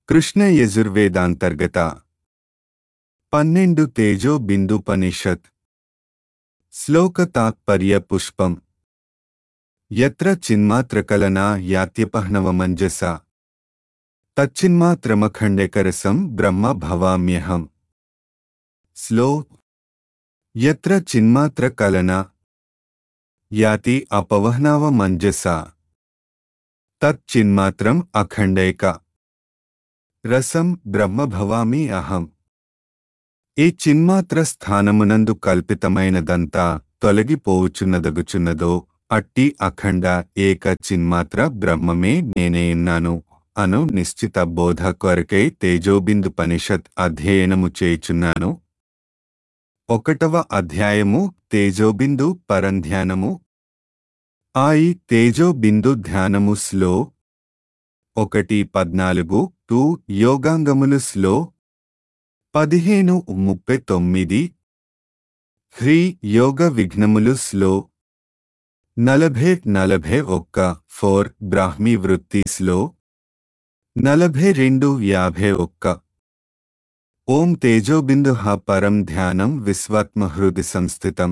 కృష్ణ యజుర్వేదాంతర్గత పన్నెండు తేజో బిందుపనిషత్ శ్లోక తాత్పర్య పుష్పం యత్ర చిన్మాత్రకలనా యాత్యపహ్నవమంజస తచ్చిన్మాత్రమఖండకరసం బ్రహ్మ భవామ్యహం స్లో యత్ర చిన్మాత్రకలన యాతి అపవహ్నావమంజస తచ్చిన్మాత్రం అఖండైక రసం బ్రహ్మ భవామి అహం ఈ చిన్మాత్ర స్థానమునందు కల్పితమైనదంతా తొలగిపోవుచున్నదగుచున్నదో అట్టి అఖండ ఏక చిన్మాత్ర బ్రహ్మమే నేనేయున్నాను అను నిశ్చిత బోధ కొరకై తేజోబిందు పనిషత్ అధ్యయనము చేయుచున్నాను ఒకటవ అధ్యాయము తేజోబిందు పరంధ్యానము ఆయి తేజోబిందు ధ్యానము స్లో ఒకటి పద్నాలుగు టూ యోగాంగములు స్లో పదిహేను ముప్పై తొమ్మిది హ్రీ యోగ విఘ్నములు స్లో నలభై నలభై ఒక్క ఫోర్ బ్రాహ్మీ వృత్తి స్లో నలభై రెండు యాభై ఒక్క ఓం తేజోబిందు పరం ధ్యానం విశ్వాత్మహృది సంస్థితం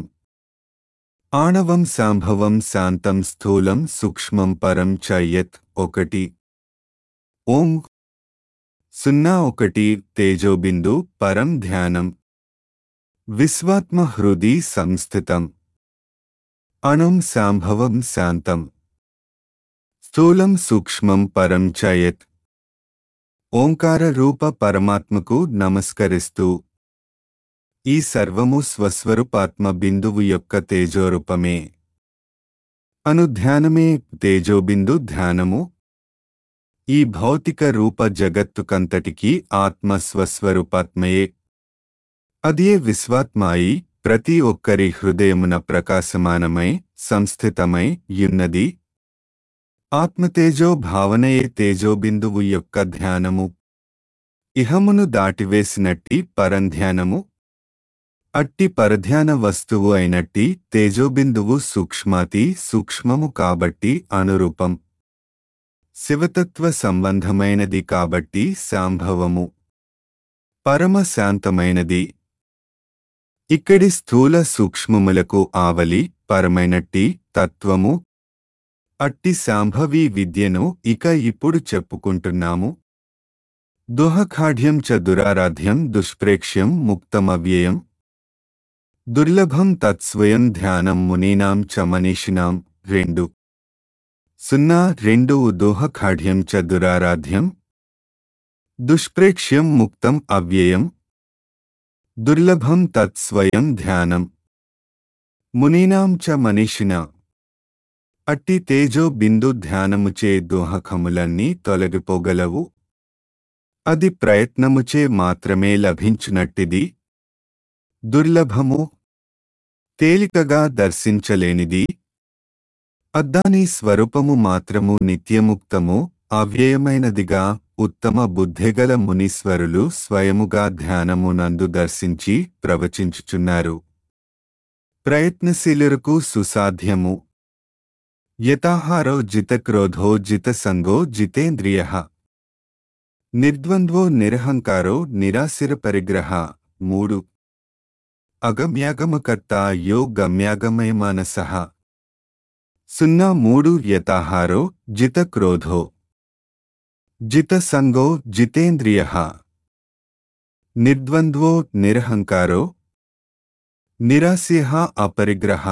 ఆణవం సాంభవం శాంతం స్థూలం సూక్ష్మం పరం చ యత్ ఒకటి ఓం సున్నా ఒకటి తేజోబిందు పరం ధ్యానం విశ్వాత్మ హృది సంస్థితం అణుం సాంభవం శాంతం స్థూలం సూక్ష్మం పరం చయత్ ఓంకార రూప పరమాత్మకు నమస్కరిస్తూ ఈ సర్వము స్వస్వరూపాత్మ బిందువు యొక్క తేజోరూపమే అనుధ్యానమే తేజోబిందు ధ్యానము ఈ భౌతిక రూప జగత్తుకంతటికీ ఆత్మ స్వస్వరూపాత్మయే అదే విశ్వాత్మాయి ప్రతి ఒక్కరి హృదయమున ప్రకాశమానమై సంస్థితమై యున్నది ఆత్మతేజో భావనయే తేజోబిందువు యొక్క ధ్యానము ఇహమును దాటివేసినట్టి పరంధ్యానము అట్టి పరధ్యాన వస్తువు అయినట్టి తేజోబిందువు సూక్ష్మాతి సూక్ష్మము కాబట్టి అనురూపం శివతత్వ సంబంధమైనది కాబట్టి సాంభవము పరమ శాంతమైనది ఇక్కడి స్థూల సూక్ష్మములకు ఆవలి పరమైనట్టి తత్వము అట్టి శాంభవి విద్యను ఇక ఇప్పుడు చెప్పుకుంటున్నాము దుహఖాఢ్యం చ దురారాధ్యం దుష్ప్రేక్ష్యం ముక్తమవ్యయం దుర్లభం తత్స్వయం ధ్యానం మునీనాం చ మనీషినాం రెండు సున్నా రెండు దోహఖాఢ్యం చ దురారాధ్యం దుష్ప్రేక్ష్యం ముక్తం అవ్యయం దుర్లభం తత్స్వయం ధ్యానం మునీనాం చ మనీషినా అట్టి తేజో బిందు ధ్యానముచే దోహకములన్నీ తొలగిపోగలవు అది ప్రయత్నముచే మాత్రమే లభించునట్టిది దుర్లభము తేలికగా దర్శించలేనిది అద్దాని స్వరూపము మాత్రము నిత్యముక్తము అవ్యయమైనదిగా ఉత్తమ బుద్ధిగల మునీశ్వరులు స్వయముగా ధ్యానమునందు దర్శించి ప్రవచించుచున్నారు ప్రయత్నశీలురకు సుసాధ్యము యథాహారో జితక్రోధో జితసంగో జితేంద్రియ నిర్ద్వంద్వో నిరహంకారో నిరాశిర పరిగ్రహ మూడు అగమ్యాగమకర్త యో గమ్యాగమయ మానస సున్నా మూడు యథాహారో జితక్రోధో జితసంగో జితేంద్రియ నిర్ద్వంద్వో నిరహంకారో నిరాస్య అపరిగ్రహ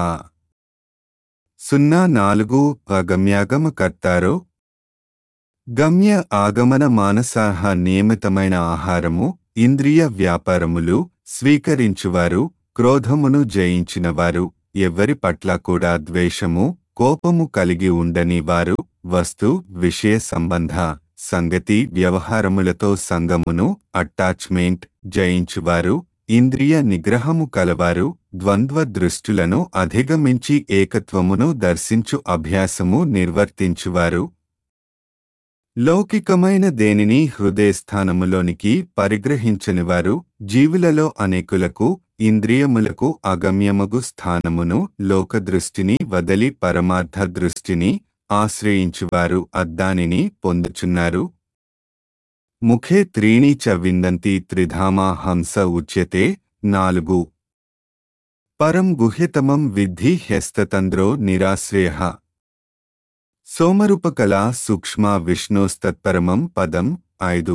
సున్నా నాలుగు అగమ్యాగమ కర్తారో గమ్య ఆగమన మానసాహ నియమితమైన ఆహారము ఇంద్రియ వ్యాపారములు స్వీకరించువారు క్రోధమును జయించినవారు ఎవ్వరి పట్ల కూడా ద్వేషము కోపము కలిగి ఉండని వారు వస్తు విషయ సంబంధ సంగతి వ్యవహారములతో సంగమును అటాచ్మెంట్ జయించువారు ఇంద్రియ నిగ్రహము కలవారు ద్వంద్వ దృష్టులను అధిగమించి ఏకత్వమును దర్శించు అభ్యాసము నిర్వర్తించువారు లౌకికమైన దేనిని హృదయస్థానములోనికి పరిగ్రహించనివారు జీవులలో అనేకులకు ఇంద్రియములకు అగమ్యమగు స్థానమును లోకదృష్టిని వదలి పరమార్థ దృష్టిని ఆశ్రయించువారు అద్దానిని పొందుచున్నారు ముఖే త్రీణి చ విందంతి త్రిధామా హంస ఉచ్యతే నాలుగు పరం గుహ్యతమం విద్ధి హ్యస్తతంద్రో నిరాశ్రయ సోమరూపకళా సూక్ష్మ విష్ణోస్తత్పరమం పదం ఐదు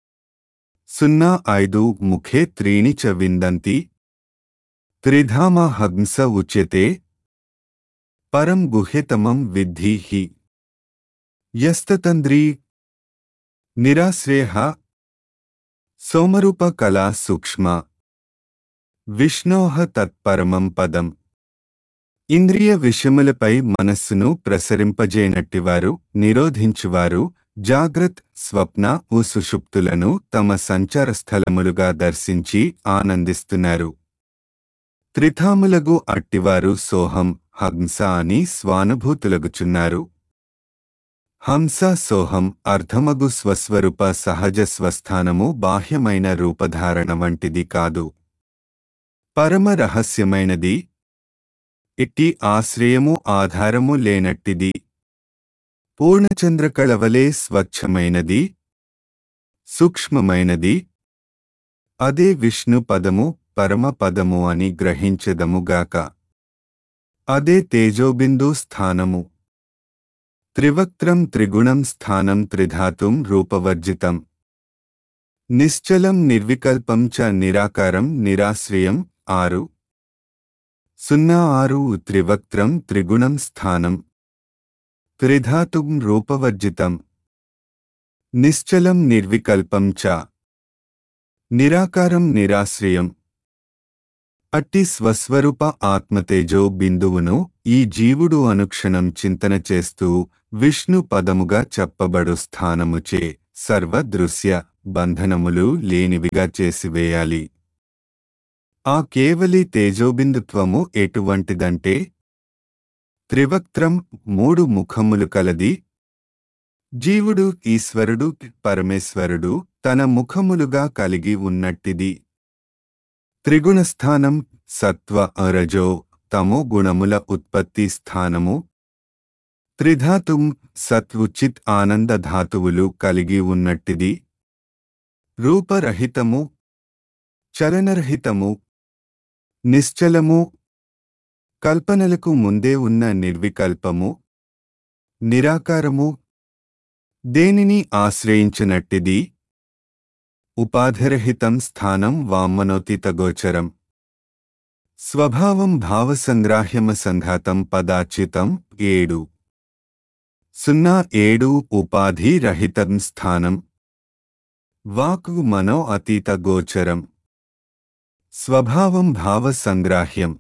సున్నా ఐదు ముఖే త్రీణి చ విందంతి త్రిధామ హంస ఉచ్యతే పరం గుహ్యతమం విద్ధి హి యస్తతంద్రీ నిరాశ్రయ సోమరూప కళా సూక్ష్మ విష్ణోహ తత్పరమం పదం ఇంద్రియ విషయములపై మనస్సును ప్రసరింపజేయనట్టివారు నిరోధించువారు జాగ్రత్ స్వప్న ఉ సుషుప్తులను తమ సంచార స్థలములుగా దర్శించి ఆనందిస్తున్నారు త్రిధాములగు అట్టివారు సోహం హంస అని స్వానుభూతులగుచున్నారు హంస సోహం అర్ధమగు స్వస్వరూప సహజ స్వస్థానము బాహ్యమైన రూపధారణ వంటిది కాదు పరమ రహస్యమైనది ఇట్టి ఆశ్రయము ఆధారము లేనట్టిది పూర్ణచంద్రకళవలే స్వచ్ఛమైనది సూక్ష్మమైనది అదే విష్ణు పదము పరమ పదము అని గ్రహించెదముగాక అదే తేజోబిందు స్థానము త్రివక్త్రం త్రిగుణం స్థానం త్రిధాతుం రూపవర్జితం నిశ్చలం నిర్వికల్పం చ నిరాకారం నిరాశ్రయం ఆరు సున్నా ఆరు త్రివక్త్రం త్రిగుణం స్థానం త్రిధాతుం రూపవర్జితం నిశ్చలం నిర్వికల్పం చ నిరాకారం నిరాశ్రయం అట్టి స్వస్వరూప ఆత్మతేజో బిందువును ఈ జీవుడు అనుక్షణం చింతన చేస్తూ విష్ణు పదముగా చెప్పబడు స్థానముచే సర్వదృశ్య బంధనములు లేనివిగా చేసివేయాలి ఆ కేవలి తేజోబిందుత్వము ఎటువంటిదంటే త్రివక్త్రం మూడు ముఖములు కలది జీవుడు ఈశ్వరుడు పరమేశ్వరుడు తన ముఖములుగా కలిగి ఉన్నట్టిది త్రిగుణస్థానం సత్వ రజో తమో గుణముల ఉత్పత్తి స్థానము త్రిధాతుం సత్వుచిత్ ఆనంద ధాతువులు కలిగి ఉన్నట్టిది రూపరహితము చలనరహితము నిశ్చలము కల్పనలకు ముందే ఉన్న నిర్వికల్పము నిరాకారము దేనిని ఆశ్రయించినట్టిది ఉపాధిరహితం స్థానం వామనోతితగోచరం స్వభావం భావసంగ్రాహ్యమ సంఘాతం పదాచితం ఏడు సున్నా ఏడు ఉపాధి రహితం స్థానం వాక్ మనో అతీత గోచరం స్వభావం భావ సంగ్రాహ్యం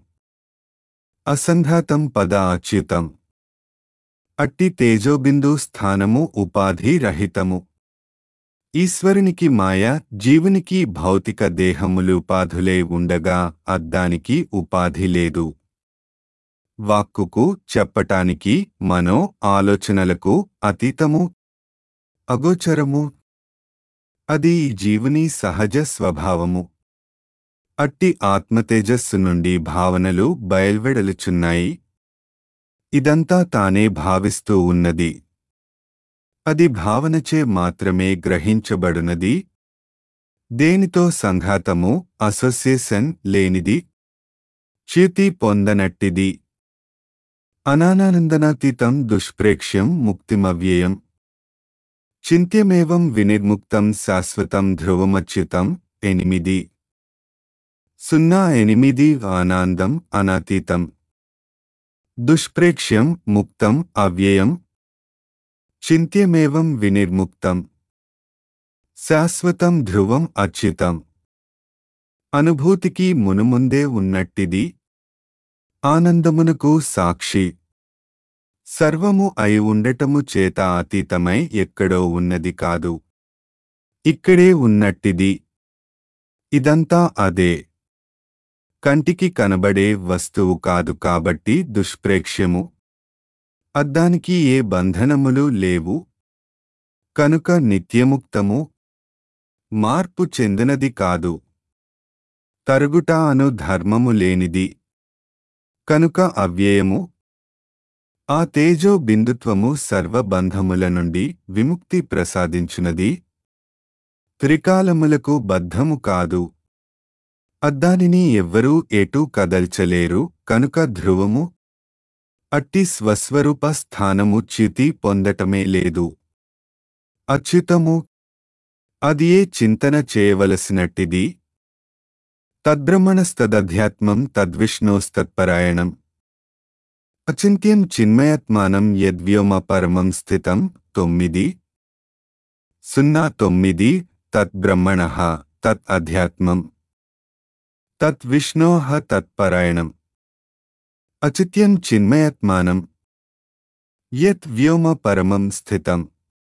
అసంఘాతం పద అచ్యుతం అట్టి తేజోబిందు స్థానము ఉపాధి రహితము ఈశ్వరునికి మాయ జీవునికి భౌతిక దేహములు ఉపాధులే ఉండగా అద్దానికి ఉపాధి లేదు వాక్కుకు చెప్పటానికి మనో ఆలోచనలకు అతీతము అగోచరము అది ఈ జీవుని సహజ స్వభావము అట్టి ఆత్మతేజస్సు నుండి భావనలు బయల్వెడలుచున్నాయి ఇదంతా తానే భావిస్తూ ఉన్నది అది భావనచే మాత్రమే గ్రహించబడునది దేనితో సంఘాతము అసోసియేషన్ లేనిది చ్యుతి పొందనట్టిది అనానందనాతీతం దుష్ప్రేక్ష్యం ముక్తిమవ్యయం చింత్యమేవం వినిర్ముక్తం శాశ్వతం ధ్రువమచ్యుతం ఎనిమిది సున్నా ఎనిమిది ఆనందం అనాతీతం దుష్ప్రేక్ష్యం ముక్తం అవ్యయం చింత్యమేవం వినిర్ముక్తం శాశ్వతం ధ్రువం అచ్యుతం అనుభూతికి మునుముందే ఉన్నట్టిది ఆనందమునకు సాక్షి సర్వము అయి ఉండటము చేత అతీతమై ఎక్కడో ఉన్నది కాదు ఇక్కడే ఉన్నట్టిది ఇదంతా అదే కంటికి కనబడే వస్తువు కాదు కాబట్టి దుష్ప్రేక్ష్యము అద్దానికి ఏ బంధనములు లేవు కనుక నిత్యముక్తము మార్పు చెందినది కాదు తరుగుట అను ధర్మము లేనిది కనుక అవ్యయము ఆ తేజో బిందుత్వము సర్వబంధముల నుండి విముక్తి ప్రసాదించునది త్రికాలములకు బద్ధము కాదు అద్దానిని ఎవ్వరూ ఎటూ కదల్చలేరు కనుక ధ్రువము అట్టి స్వస్వరూప స్థానము చ్యుతి పొందటమే లేదు అచ్యుతము అదియే చింతన చేయవలసినట్టిది తద్బ్రహ్మణస్తదధ్యాత్మం తద్విష్ణోస్తత్పరాయణం అచింత్యం చిన్మయత్మానం యద్వ్యోమ పరమం స్థితం తొమ్మిది సున్నా తొమ్మిది తద్బ్రహ్మణ తత్ అధ్యాత్మం తద్విష్ణో తత్పరాయణం అచిత్యం చిన్మయత్మానం యత్ వ్యోమ పరమం స్థితం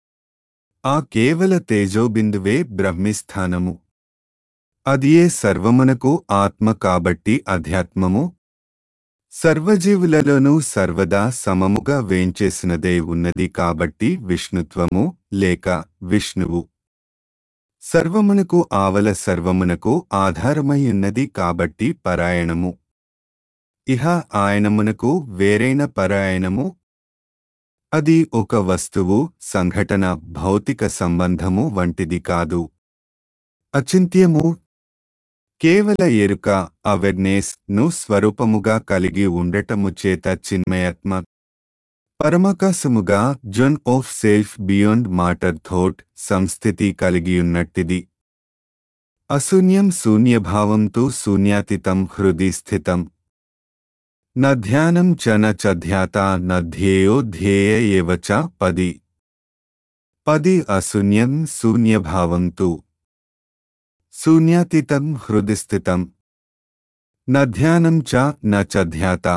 ఆ కేవల తేజోబిందువే బ్రహ్మిస్థానము అదియే సర్వమునకు ఆత్మ కాబట్టి అధ్యాత్మము సర్వజీవులలోనూ సర్వదా సమముగా వేంచేసినదే ఉన్నది కాబట్టి విష్ణుత్వము లేక విష్ణువు సర్వమునకు ఆవల సర్వమునకు ఆధారమై ఉన్నది కాబట్టి పరాయణము ఇహ ఆయనమునకు వేరైన పరాయణము అది ఒక వస్తువు సంఘటన భౌతిక సంబంధము వంటిది కాదు అచింత్యము కేవల ఎరుక అవేర్నెస్ ను స్వరూపముగా కలిగి ఉండటము చేత చిన్మయాత్మ పరమాకాశముగా zone of self beyond matter thought సంస్థితి కలిగియున్నట్టిది అశూన్యం శూన్యభావంతో శూన్యాతీతం హృది స్థితం న ధ్యానం చ న చ ధ్యాత న ధ్యేయో ధ్యేయ ఏవ చ పది పది అశూన్యం శూన్యభావంతు శూన్యాతీతం హృది స్థితం న ధ్యానం చ న చ ధ్యాత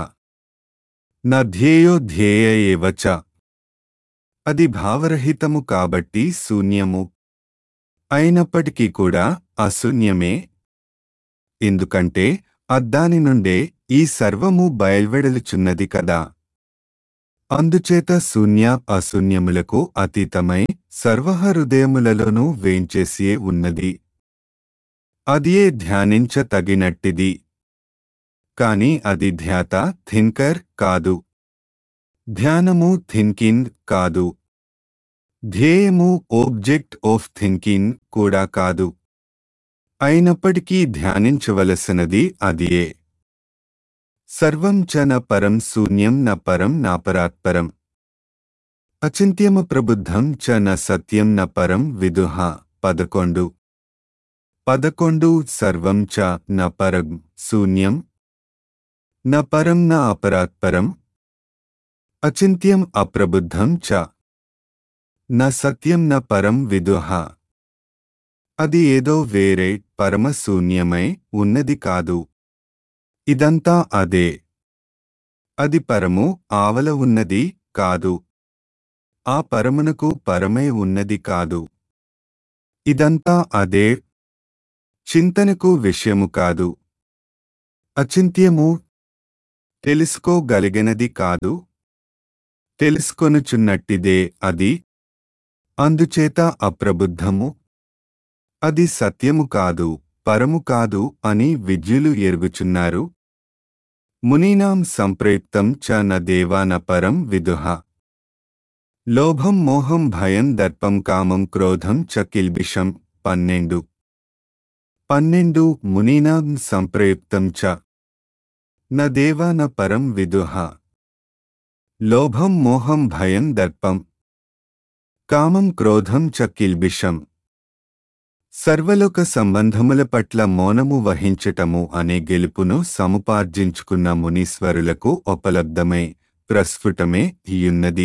న ధ్యేయో ధ్యేయ ఏవ చ అది భావరహితము కాబట్టి శూన్యము అయినప్పటికీ కూడా అశూన్యమే ఎందుకంటే అద్దాని నుండే ఈ సర్వము బయల్వెడలుచున్నది కదా అందుచేత శూన్య అశూన్యములకు అతీతమై సర్వహృదయములలోనూ వేంచేసియే ఉన్నది అదియే ధ్యానించ తగినట్టిది కాని అది ధ్యాత థింకర్ కాదు ధ్యానము థింకింగ్ కాదు ధ్యేయము ఓబ్జెక్ట్ ఆఫ్ థింకింగ్ కూడా కాదు అయినప్పటికీ ధ్యానించవలసినది అదియే సర్వం చ న పరం శూన్యం న పరం నాపరాత్పరం అచింత్యమ ప్రబుద్ధం చ న సత్యం న పరం విదుహ పదకొండు పదకొండు సర్వం చ న పరం శూన్యం న పరం న అపరాత్పరం అచింత్యం అప్రబుద్ధం చ న సత్యం న పరం విదుహ అది ఏదో వేరే పరమశూన్యమై ఉన్నది కాదు ఇదంతా అదే అది పరము ఆవల ఉన్నది కాదు ఆ పరమునకు పరమై ఉన్నది కాదు ఇదంతా అదే చింతనకు విషయము కాదు అచింత్యము తెలుసుకోగలిగినది కాదు తెలుసుకొనుచున్నట్టిదే అది అందుచేత అప్రబుద్ధము అది సత్యము కాదు పరము కాదు అని విద్యులు ఎరుగుచున్నారు మునీనాం సంప్రయుక్తం చ న దేవాన పరం విదుహ లోభం మోహం భయం దర్పం కామం క్రోధం చ కిల్బిషం పన్నెండు పన్నెండు మునీనాం సంప్రయుక్తం చ న దేవాన పరం విదుహ లోభం మోహం భయం దర్పం కామం క్రోధం చ కిల్బిషం సర్వలోక సంబంధముల పట్ల మౌనము వహించటము అనే గెలుపును సముపార్జించుకున్న మునీశ్వరులకు ఉపలబ్ధమై ప్రస్ఫుటమే ఇయున్నది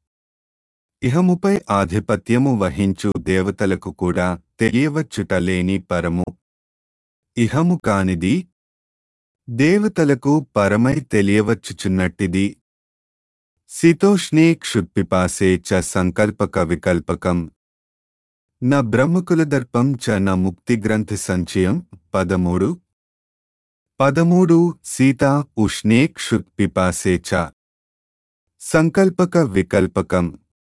ఇహముపై ఆధిపత్యము వహించు దేవతలకు కూడా తెలియవచ్చుట లేని పరము ఇహము కానిది దేవతలకు పరమై తెలియవచ్చుచున్నట్టిది శీతోష్ణే క్షుత్పిపాసే చ సంకల్పక వికల్పకం న బ్రహ్మకులదర్పం చ న ముక్తిగ్రంథ సంచయం పదమూడు పదమూడు సీత ఉష్ణే క్షుత్పిపాసే చ సంకల్పక వికల్పకం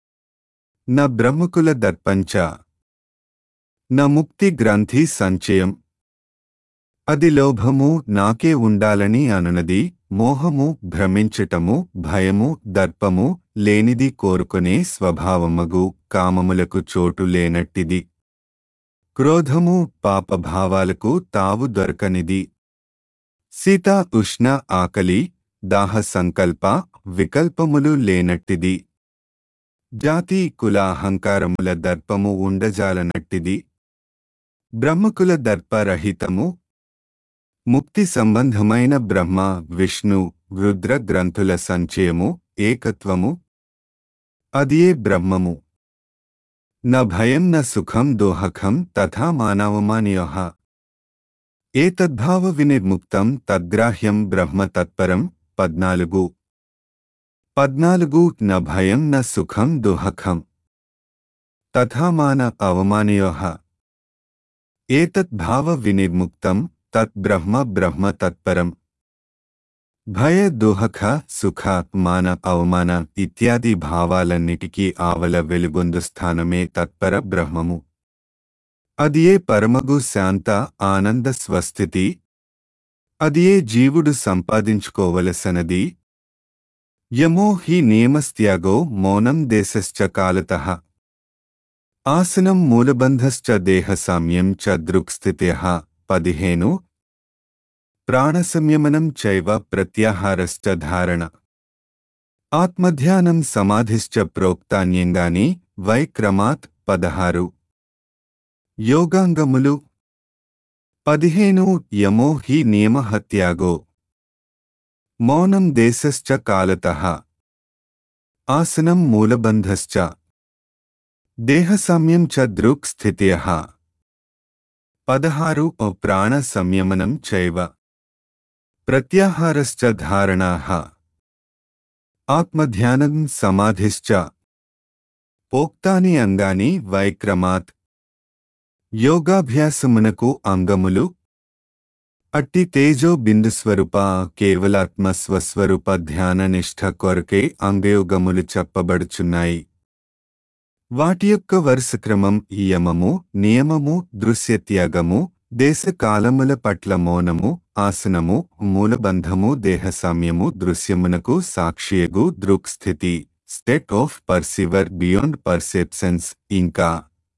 న బ్రహ్మకుల దర్పంచ న ముక్తి గ్రంథి సంచయం అది లోభము నాకే ఉండాలని అనునది మోహము భ్రమించటము భయము దర్పము లేనిది కోరుకునే స్వభావమగు కామములకు చోటు లేనట్టిది క్రోధము పాపభావాలకు తావు దొరకనిది శీత ఉష్ణ ఆకలి దాహ సంకల్ప వికల్పములు లేనట్టిది జాతి కుల అహంకారముల దర్పము ఉండజాలనట్టిది బ్రహ్మకుల దర్పరహితము ముక్తి సంబంధమైన బ్రహ్మ విష్ణు రుద్ర గ్రంథుల సంచయము ఏకత్వము అదియే బ్రహ్మము న భయం న సుఖం దోహకం తథా మానవమాన్యోహ ఏతద్భావ వినిర్ముక్తం తద్గ్రాహ్యం బ్రహ్మ తత్పరం పద్నాలుగు పద్నాలుగు న భయం న సుఖం దోహకం తథా మాన అవమానయోహ ఏతద్భావ వినిర్ముక్తం తత్ బ్రహ్మ బ్రహ్మ తత్పరం భయ దుహఖ సుఖ మాన అవమాన ఇత్యాది భావాలన్నిటికీ ఆవల వెలుగొందు స్థానమే తత్పర బ్రహ్మము అదియే పరమగు శాంత ఆనంద స్వస్థితి అదియే జీవుడు సంపాదించుకోవలసనది యమో హి నియమస్త్యాగో మౌనం దేశశ్చ కాలతః ఆసనం మూలబంధశ్చ దేహ సామ్యం చ దృక్స్థిత్యః పదిహేను ప్రాణసంయమనం చైవ ప్రత్యాహారశ్చ ధారణ ఆత్మధ్యానం సమాధిశ్చ ప్రోక్తాన్యంగాని వై క్రమాత్ పదహారు యోగాంగములు పదిహేను యమో హి నియమహత్యాగో మౌనం దేశశ్చ కాలతః ఆసనం మూలబంధశ్చ దేహసామ్యం చ దృక్ స్థిత్యః పదహారు ఓ ప్రాణ సంయమనం చైవ ప్రత్యాహారశ్చ ధారణాః ఆత్మధ్యానం సమాధిశ్చ పోక్తాని అంగాని వైక్రమాత్ యోగాభ్యాసమునకు అంగములు అట్టి తేజో బిందుస్వరూప కేవలాత్మ స్వస్వరూప ధ్యాన నిష్ఠ కొరకే అంగయోగములు చెప్పబడుచున్నాయి వాటి యొక్క వరుస క్రమం యమము నియమము దృశ్యత్యాగము దేశకాలముల పట్ల మౌనము ఆసనము మూలబంధము దేహసామ్యము దృశ్యమునకు సాక్షియగు దృక్స్థితి state of perceiver beyond perceptions ఇంకా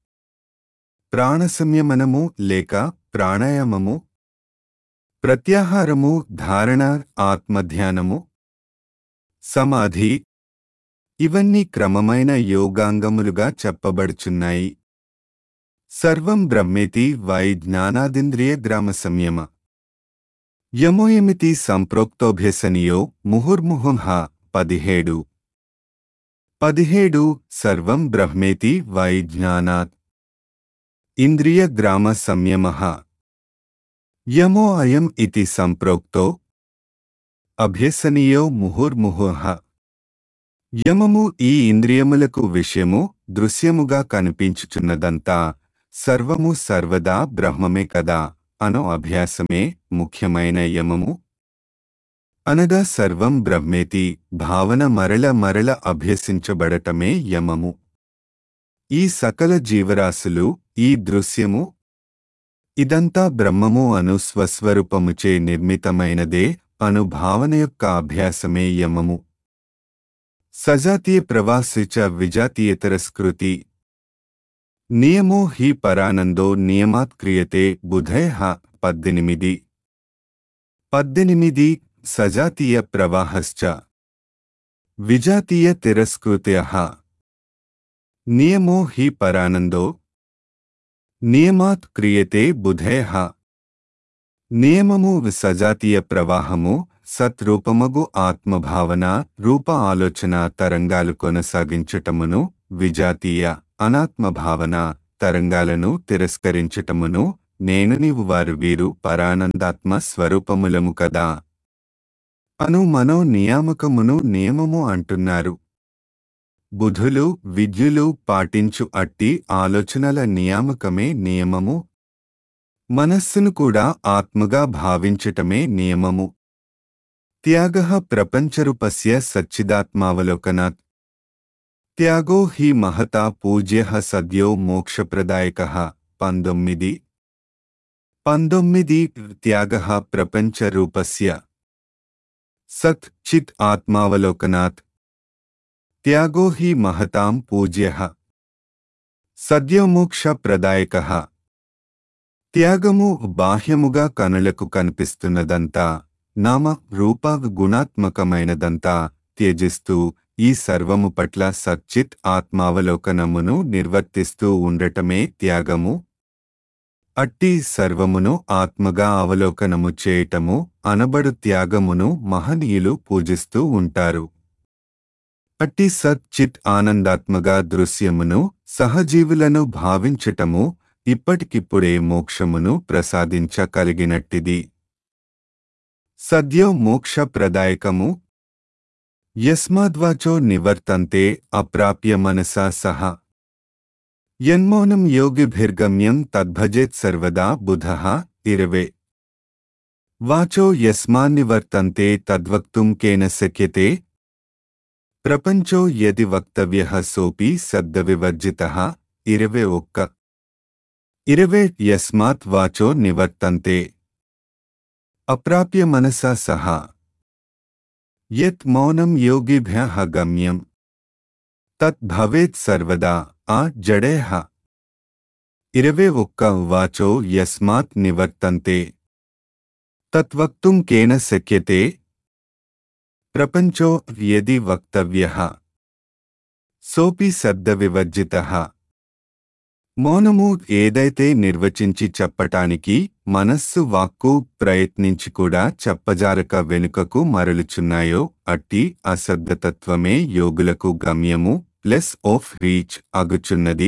ప్రాణసంయమనము లేక ప్రాణాయామము ప్రత్యాహారము ధారణ ఆత్మధ్యానము సమాధి ఇవన్నీ క్రమమైన యోగాంగములుగా చెప్పబడుచున్నాయి సర్వం బ్రహ్మేతి వై జ్ఞానాదింద్రియ గ్రామ సంయమ యమోయమితి సంప్రోక్తోభ్యసనియో ముహుర్ముహుంహ పదిహేడు పదిహేడు సర్వం బ్రహ్మేతి వై జ్ఞానాత్ ఇంద్రియ గ్రామ సంయమ యమో అయం ఇతి సంప్రోక్తో అభ్యసనీయో ముహుర్ముహుః యమము ఈ ఇంద్రియములకు విషయము దృశ్యముగా కనిపించుచున్నదంతా సర్వము సర్వదా బ్రహ్మమే కదా అను అభ్యాసమే ముఖ్యమైన యమము అనగా సర్వం బ్రహ్మేతి భావన మరల మరల అభ్యసించబడటమే యమము ఈ సకల జీవరాశులు ఈ దృశ్యము ఇదంతా బ్రహ్మము అను స్వస్వరూపముచే నిర్మితమైనదే అను భావన యొక్క అభ్యాసమే యమము సజాతీయ ప్రవాసి చ విజాతీయతరస్కృతి నియమో హి పరానందో నియమాత్ క్రియతే బుధయ పద్దెనిమిది పద్దెనిమిది సజాతీయ ప్రవాహశ్చ విజాతీయ తిరస్కృత్య నియమో హి పరానందో నియమాత్ క్రియతే బుధయ నియమము సజాతీయ ప్రవాహము సత్రూపమగు ఆత్మభావన రూప ఆలోచన తరంగాలు కొనసాగించటమును విజాతీయ అనాత్మభావన తరంగాలను తిరస్కరించటమును నేను నీవు వారు వీరు పరానందాత్మ స్వరూపములము కదా అను మనో నియామకమును నియమము అంటున్నారు బుధులు విద్యులు పాటించు అట్టి ఆలోచనల నియామకమే నియమము మనస్సును కూడా ఆత్మగా భావించటమే నియమము త్యాగ ప్రపంచరూపస్య సచ్చిదాత్మావలోకనాత్ త్యాగో హి మహతా పూజ్య సద్యో మోక్షప్రదాయక పంతొమ్మిది పంతొమ్మిది త్యాగ ప్రపంచరూపస్య సత్ చిత్ ఆత్మావలోకనాత్ త్యాగో హి మహతాం పూజ్య సద్యోమోక్ష ప్రదాయక త్యాగము బాహ్యముగా కనులకు కనిపిస్తున్నదంతా నామ రూప గుణాత్మకమైనదంతా త్యజిస్తూ ఈ సర్వము పట్ల సచ్చిత్ ఆత్మావలోకనమును నిర్వర్తిస్తూ ఉండటమే త్యాగము అట్టి సర్వమును ఆత్మగా అవలోకనము చేయటము అనబడు త్యాగమును మహనీయులు పూజిస్తూ ఉంటారు అట్టి సచ్చిత్ ఆనందాత్మగా దృశ్యమును సహజీవులను భావించటము ఇప్పటికిప్పుడే మోక్షమును ప్రసాదించగలిగినట్టిది సద్యో మోక్ష ప్రదాయకము యస్మాద్వాచో నివర్తంతే అప్రాప్య మనసా సహ యన్మౌనం యోగిభిర్గమ్యం తద్భజేత్ సర్వదా బుధః ఇరవే వాచో యస్మాన్నివర్తంతే తద్వక్తుం కేన శక్యతే ప్రపంచో యది వక్తవ్య సోపి శబ్దవివర్జిత ఇరవే ఒక్క ఇరవే యస్మాత్ వాచో నివర్తంతే అప్రాప్య మనసా సహా యత్ మౌనం యోగిభ్యః గమ్యం తత్ భవేత్ సర్వదా ఆ జడేహ ఇరవే ఒక్క వాచో యస్మాత్ నివర్తంతే తత్వక్తుం కేన శక్యతే ప్రపంచో యది వక్తవ్యః సోపి శబ్దవివర్జితః మౌనము ఏదైతే నిర్వచించి చెప్పటానికి మనస్సు వాక్కు ప్రయత్నించి కూడా చెప్పజారక వెనుకకు మరలుచున్నాయో అట్టి అశబ్దతత్వమే యోగులకు గమ్యము ప్లస్ ఆఫ్ రీచ్ అగుచున్నది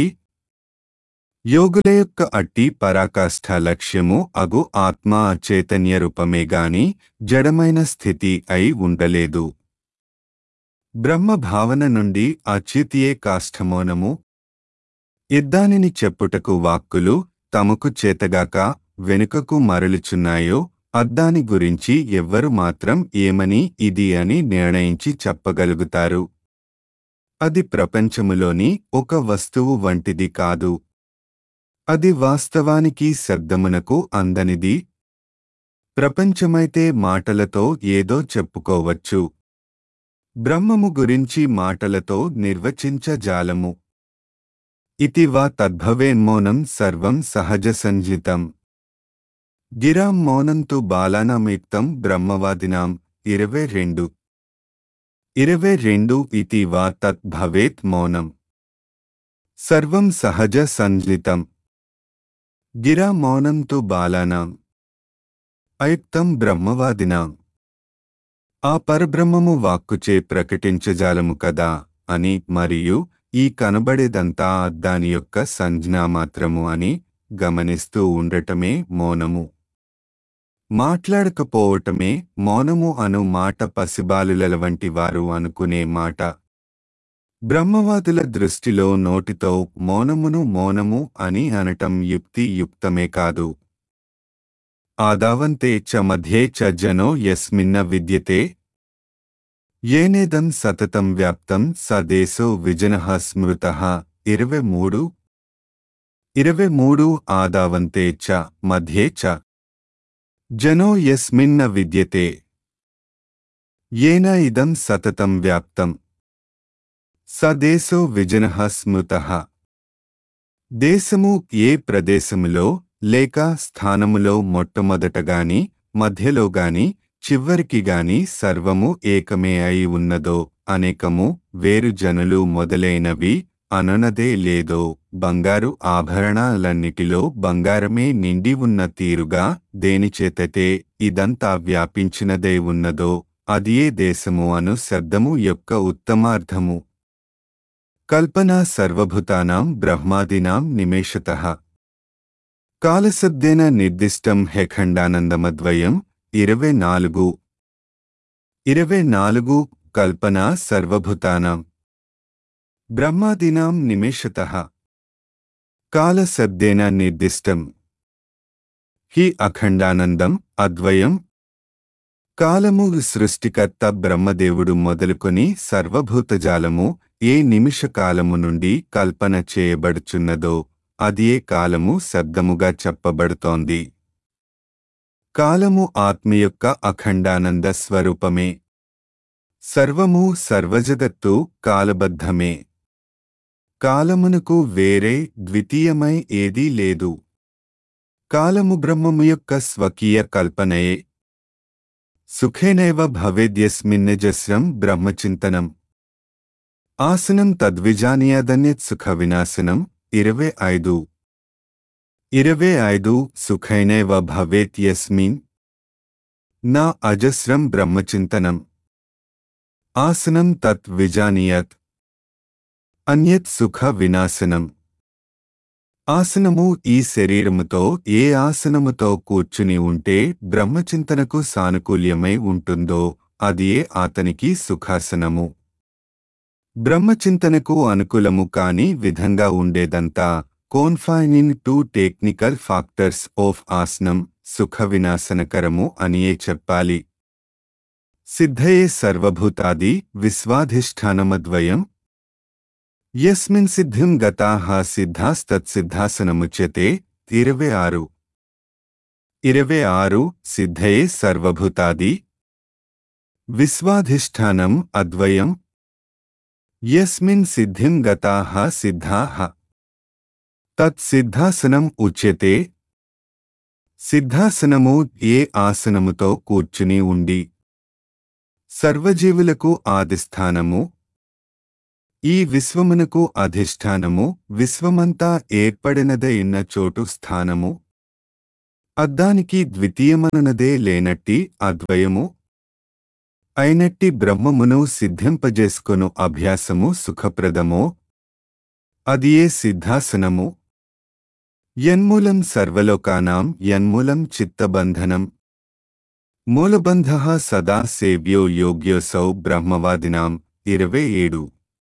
యోగుల యొక్క అట్టి పరాకాష్ఠ లక్ష్యము అగు ఆత్మ చైతన్య రూపమే గాని జడమైన స్థితి అయి ఉండలేదు బ్రహ్మ భావన నుండి అచ్యుతియే కాష్ఠమోనము ఇద్దానిని చెప్పుటకు వాక్కులు తమకు చేతగాక వెనుకకు మరలుచున్నాయో అద్దాని గురించి ఎవ్వరు మాత్రం ఏమని ఇది అని నిర్ణయించి చెప్పగలుగుతారు అది ప్రపంచములోని ఒక వస్తువు వంటిది కాదు అది వాస్తవానికి శబ్దమునకు అందనిది ప్రపంచమైతే మాటలతో ఏదో చెప్పుకోవచ్చు బ్రహ్మము గురించి మాటలతో నిర్వచించజాలము ఇతి వా తద్భవేన్మౌనం సర్వం సహజ సంజితం గిరాం మౌనం తు బాలానామిక్తం బ్రహ్మవాదినాం ఇరవై రెండు ఇరవై రెండు ఇతి వా తత్ భవేత్ మౌనం సర్వం సహజ సంజ్లితం గిరా మౌనం తు బాలానాం అయుక్తం బ్రహ్మవాదినాం ఆ పరబ్రహ్మము వాక్కుచే ప్రకటించజాలము కదా అని మరియు ఈ కనబడేదంతా దాని యొక్క సంజ్ఞా మాత్రము అని గమనిస్తూ ఉండటమే మౌనము మాట్లాడకపోవటమే మౌనము అను మాట పసిబాలుల వంటి వారు అనుకునే మాట బ్రహ్మవాదుల దృష్టిలో నోటితో మౌనమును మౌనము అని అనటం యుక్తి యుక్తమే కాదు ఆదావంతే చ మధ్యే చ జనో యస్మిన్న విద్యతే ఏనేదం సతతం వ్యాప్తం స దేశో విజనః స్మృతః ఇరవై మూడు ఇరవై మూడు ఆదావంతే చ మధ్యే చ జనో యస్మిన్న విద్యతే ఏన ఇదం సతతం వ్యాప్తం స దేశో విజనః స్మృతః దేశము ఏ ప్రదేశములో లేక స్థానములో మొట్టమొదటగాని మధ్యలోగాని చివరికిగాని సర్వము ఏకమే అయి ఉన్నదో అనేకము వేరు జనులు మొదలైనవి అననదే లేదో బంగారు ఆభరణాలన్నిటిలో బంగారమే నిండి ఉన్న తీరుగా దేనిచేతతే ఇదంతా వ్యాపించినదే ఉన్నదో అదియే దేశము అను శబ్దము యొక్క ఉత్తమార్థము కల్పనా సర్వభూతానాం బ్రహ్మాదీనాం నిమేషతః కాలశబ్దేన నిర్దిష్టం హెఖండానందమద్వయం ఇరవై నాలుగు ఇరవై నాలుగు కల్పన సర్వభూతానాం బ్రహ్మాదీనాం నిమేషతః కాలశబ్దేన నిర్దిష్టం హి అఖండానందం అద్వయం కాలము సృష్టికర్త బ్రహ్మదేవుడు మొదలుకొని సర్వభూతజాలము ఏ నిమిష కాలము నుండి కల్పన చేయబడుచున్నదో అదియే కాలము శబ్దముగా చెప్పబడుతోంది కాలము ఆత్మ యొక్క అఖండానంద స్వరూపమే సర్వము సర్వజగత్తు కాలబద్ధమే కాలమునకు వేరే ద్వితీయమై ఏదీ లేదు కాలము బ్రహ్మము యొక్క స్వకీయ కల్పనయే సుఖేనైవ భవేద్యస్మిన్నజస్రం బ్రహ్మచింతనం ఆసనం తద్విజానీయదన్యత్ సుఖ వినాశనం ఇరవై ఐదు ఇరవై ఐదు సుఖైనైవ భవేత్ యస్మిన్ నా అజస్రం బ్రహ్మచింతనం ఆసనం తత్ విజానీయత్ అన్యత్ సుఖ వినాశనం ఆసనము ఈ శరీరముతో ఏ ఆసనముతో కూర్చుని ఉంటే బ్రహ్మచింతనకు సానుకూల్యమై ఉంటుందో అదియే అతనికి సుఖాసనము బ్రహ్మచింతనకు అనుకూలము కాని విధంగా ఉండేదంతా confining to technical factors of ఆసనం సుఖ వినాశనకరము అనియే చెప్పాలి సిద్ధయే సర్వభూతాది విశ్వాధిష్ఠానమద్వయం యస్మిన్ సిద్ధిం గతాః సిద్ధాస్తత్సిద్ధాసనముచ్యతే ఇరవై ఆరు ఇరవై ఆరు సిద్ధయే సర్వభూతాది విశ్వాధిష్ఠానం అద్వయం యస్మిన్ సిద్ధిం గతాః సిద్ధాః తత్సిద్ధాసనం ఉచ్యతే సిద్ధాసనము ఏ ఆసనముతో కూర్చుని ఉండి సర్వజీవులకు ఆదిస్థానము ఈ విశ్వమునకు అధిష్టానము విశ్వమంతా ఏర్పడినదైన చోటు స్థానము అద్దానికి ద్వితీయమననదే లేనట్టి అద్వయము అయినట్టి బ్రహ్మమును సిద్ధింపజేసుకొను అభ్యాసము సుఖప్రదమో అదియే సిద్ధాసనము యన్మూలం సర్వలోకానాం యన్మూలం చిత్తబంధనం మూలబంధ సదా సేవ్యో యోగ్యోసౌ బ్రహ్మవాదినాం ఇరవై ఏడు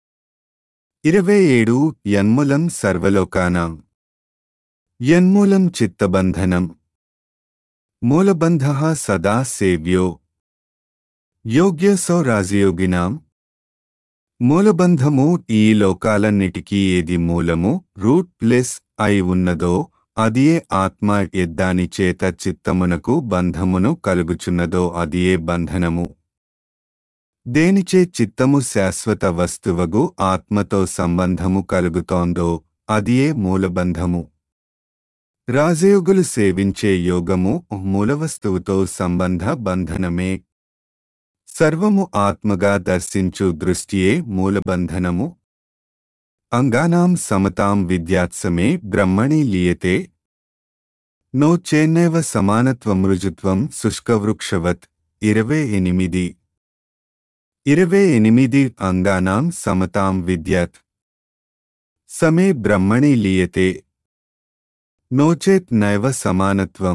ఇరవై ఏడు యన్మూలం సర్వలోకానాం యన్మూలం చిత్తబంధనం మూలబంధ సదా సేవ్యో యోగ్యసౌ రాజయోగినాం మూలబంధము ఈ లోకాలన్నిటికీ ఏది మూలము రూట్ ప్లస్ అయి ఉన్నదో అదియే ఆత్మ ఎద్దాని చేత చిత్తమునకు బంధమును కలుగుచున్నదో అదియే బంధనము దేనిచే చిత్తము శాశ్వత వస్తువగు ఆత్మతో సంబంధము కలుగుతోందో అదియే మూలబంధము రాజయోగులు సేవించే యోగము మూలవస్తువుతో సంబంధ బంధనమే సర్వము ఆత్మగా దర్శించు దృష్టియే మూలబంధనము అంగానాం సమతాం విద్యాత్సమే బ్రహ్మణి లీయతే నో చేన్నైవ సమానత్వమృజుత్వం శుష్కవృక్షవత్ ఇరవై ఎనిమిది ఇరవై ఎనిమిది అంగానాం సమతాం విద్యత్ సమే బ్రహ్మణి లీయతే నోచేత్ నైవ సమానత్వం